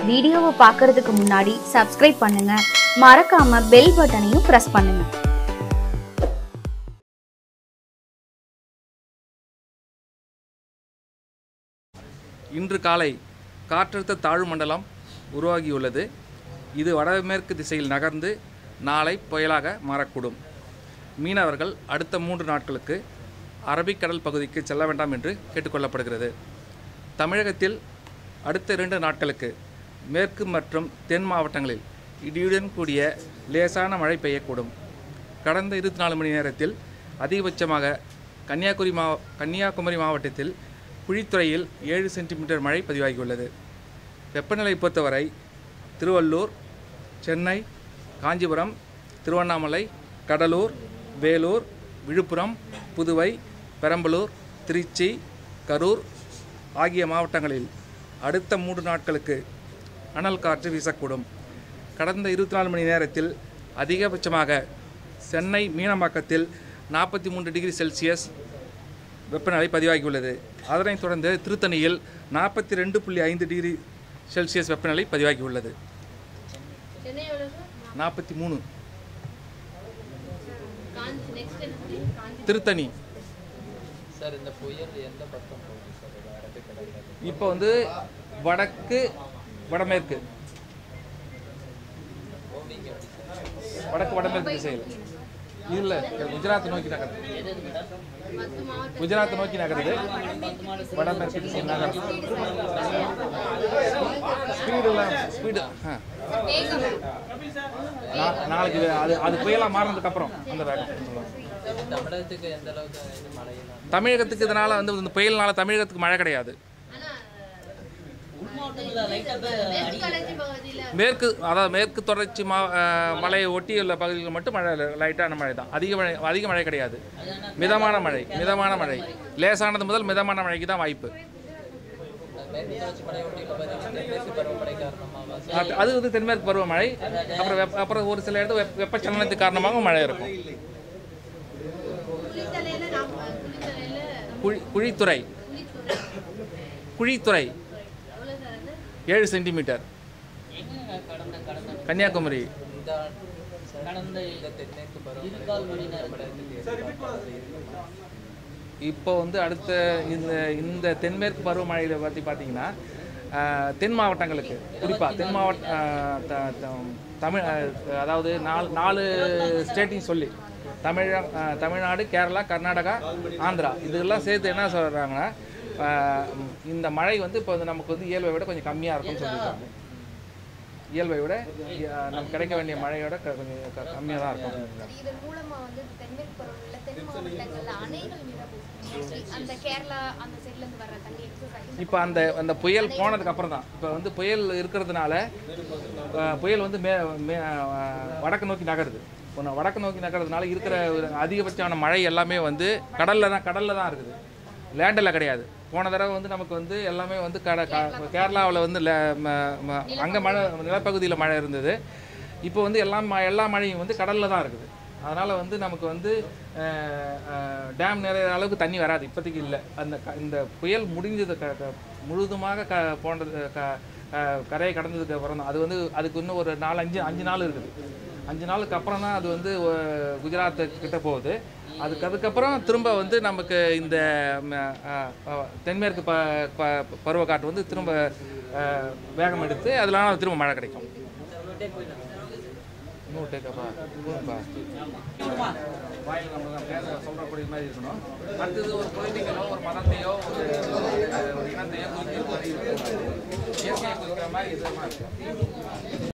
வீடியோவை பார்க்கறதுக்கு முன்னாடி சப்ஸ்கிரைப் பண்ணுங்க மறக்காம பெல் பட்டனையும் பிரஸ் பண்ணுங்க இன்று காலை காற்றழுத்த தாழ்வு மண்டலம் உருவாகியுள்ளது இது வடமேற்கு திசையில் நகர்ந்து நாளை புயலாக மாறக்கூடும் மீனவர்கள் அடுத்த மூன்று நாட்களுக்கு அரபிக்கடல் பகுதிக்கு செல்ல வேண்டாம் என்று கேட்டுக்கொள்ளப்படுகிறது தமிழகத்தில் அடுத்த இரண்டு நாட்களுக்கு மேற்கு மற்றும் தென் மாவட்டங்களில் இடியுடன் கூடிய லேசான மழை பெய்யக்கூடும் கடந்த இருபத்தி நாலு மணி நேரத்தில் அதிகபட்சமாக கன்னியாகுமரி மாவ கன்னியாகுமரி மாவட்டத்தில் குழித்துறையில் ஏழு சென்டிமீட்டர் மழை பதிவாகியுள்ளது வெப்பநிலை பொறுத்தவரை திருவள்ளூர் சென்னை காஞ்சிபுரம் திருவண்ணாமலை கடலூர் வேலூர் விழுப்புரம் புதுவை பெரம்பலூர் திருச்சி கரூர் ஆகிய மாவட்டங்களில் அடுத்த மூன்று நாட்களுக்கு அனல் காற்று வீசக்கூடும் கடந்த இருபத்தி நாலு மணி நேரத்தில் அதிகபட்சமாக சென்னை மீனம்பாக்கத்தில் நாற்பத்தி மூன்று டிகிரி செல்சியஸ் வெப்பநிலை பதிவாகியுள்ளது அதனைத் தொடர்ந்து திருத்தணியில் நாற்பத்தி ரெண்டு புள்ளி ஐந்து டிகிரி செல்சியஸ் வெப்பநிலை பதிவாகியுள்ளது சென்னை எவ்வளோ சார் நாற்பத்தி மூணு காஞ்சி நெக்ஸ்ட் என்ன காஞ்சி திருத்தணி சார் இந்த புயல் எந்த பக்கம் போகுது சார் இது அரபிக்கடல்ல இப்போ வந்து வடக்கு வடமேற்கு ஓவிங்க எப்படி சார் வடக்கு வடமேற்கு திசையில் இல்லை குஜராத் நோக்கி நகருது மற்ற மாவட்டம் குஜராத் நோக்கி நகருது வடமேற்கு திசையில் நகருது ஸ்பீடுலாம் ஸ்பீடு வேகம் நாளைக்கு அது அது புயலாக மாறினதுக்கு அப்புறம் அந்த வேகம் சொல்லுவாங்க தமிழகத்துக்கு எந்த அளவுக்கு இது மழையெல்லாம் தமிழகத்துக்கு இதனால் வந்து இந்த புயல்னால தமிழகத்துக்கு மழை கிடையாது மேற்கு தொடர்ச்சி பகுதியில் மேற்கு அதாவது மேற்கு தொடர்ச்சி மா அஹ் மலையை ஒட்டியுள்ள பகுதிகளில் மட்டும் மழை லைட்டான மழை தான் அதிக மழை அதிக மழை கிடையாது மிதமான மழை மிதமான மழை லேசானது முதல் மிதமான மழைக்கு தான் வாய்ப்பு மேற்கு தொடர்ச்சி மலை ஒட்டியுள்ள பகுதியில் தென்மேற்கு பருவமழை காரணமாக சார் அது- அது வந்து தென்மேற்கு பருவமழை அப்புறம் வெப்ப அப்புறம் ஒரு சில இடத்துல வெப்ப வெப்பச்சலனத்துக்கு காரணமாக மழை இருக்கும் குளித்தலையில் நாம் குளித்தலையில் குழி குழித்துறை குழித்துறை எவ்வளோ சார் அது ஏழு சென்டிமீட்டர் கன்னியாகுமரி இந்த கடந்த இந்த தென்மேற்கு பருவமழை தமிழகத்துக்கு எதிர்பார்க்காத இருக்குமா? இப்போ வந்து அடுத்த இந்த இந்த தென்மேற்கு பருவமழையில் பற்றி பார்த்தீங்கன்னா ஆஹ், தென் மாவட்டங்களுக்கு குறிப்பாக தென் மாவட்ட ஆஹ், த- த- தமிழ் ஆஹ், அதாவது நாலு நாலு ஸ்டேட்டையும் சொல்லி தமிழ ஆஹ், தமிழ்நாடு கேரளா கர்நாடகா ஆந்திரா இதெல்லாம் சேர்த்து என்ன சொல்கிறாங்கன்னா இந்த மழை வந்து இப்போ வந்து நமக்கு வந்து இயல்பை விட கொஞ்சம் கம்மியாக இருக்கும்னு சொல்லியிருக்காங்க இயல்பை விட ஆஹ், நமக்கு கிடைக்க வேண்டிய மழையோட க- கொஞ்சம் கம்மியாக தான் இருக்கும் இதன் மூலமா வந்து தென்மேற்கு பருவங்கள்ல தென் மாவட்டங்கள்ல அணைகள் நிரம்பும் அந்த கேரளா அந்த சைட்ல இருந்து வர்ற தண்ணி எக்ஸஸ் இப்போ அந்த அந்த புயல் போனதுக்கு அப்புறம் தான் இப்போ வந்து புயல் இருக்கிறதுனால அஹ், புயல் வந்து மே மே அஹ், வடக்கு நோக்கி நகருது இப்போ வடக்கு நோக்கி நகர்றதுனால இருக்கிற ஒரு அதிகபட்சமான மழை எல்லாமே வந்து கடலில் தான் கடலில் தான் இருக்குது லேண்டில் கிடையாது போன தடவை வந்து நமக்கு வந்து எல்லாமே வந்து கட கேரளாவில் வந்து அங்கே மழை நிலப்பகுதியில் மழை இருந்தது இப்போ வந்து எல்லா ம எல்லா மழையும் வந்து கடலில் தான் இருக்குது அதனால் வந்து நமக்கு வந்து டேம் நிறைய அளவுக்கு தண்ணி வராது இப்போதைக்கு இல்லை அந்த க- இந்த புயல் முடிஞ்சது க க- முழுதுமாக க போன்றது க க- கரையை கடந்ததுக்கு அப்புறம் தான் அது வந்து அதுக்கு இன்னும் ஒரு நாலு அஞ்சு அஞ்சு நாள் இருக்குது அஞ்சு நாளுக்கு அப்புறம் தான் அது வந்து ஒ- குஜராத்து கிட்ட போகுது அதுக்கு அதுக்கப்புறம் திரும்ப வந்து நமக்கு இந்த ம, அ, அ, தென்மேற்கு ப ப- பருவக்காற்று வந்து திரும்ப அ, வேகம் எடுத்து அதனால திரும்ப மழை கிடைக்கும் இன்னொரு டேக்கப்பா போதும்பா வாயில் நம்ம தான் பேச சொல்கிறக்கூடிய மாதிரி இருக்கணும் அடுத்தது ஒரு பொலிட்டிக்கலோ ஒரு மதத்தையோ ஒரு ஒரு இனத்தையோ குறிக்கிற மாதிரி இருக்கக்கூடாது. இயற்கையை குறிக்கிற மாதிரி இதமாக இருக்கும்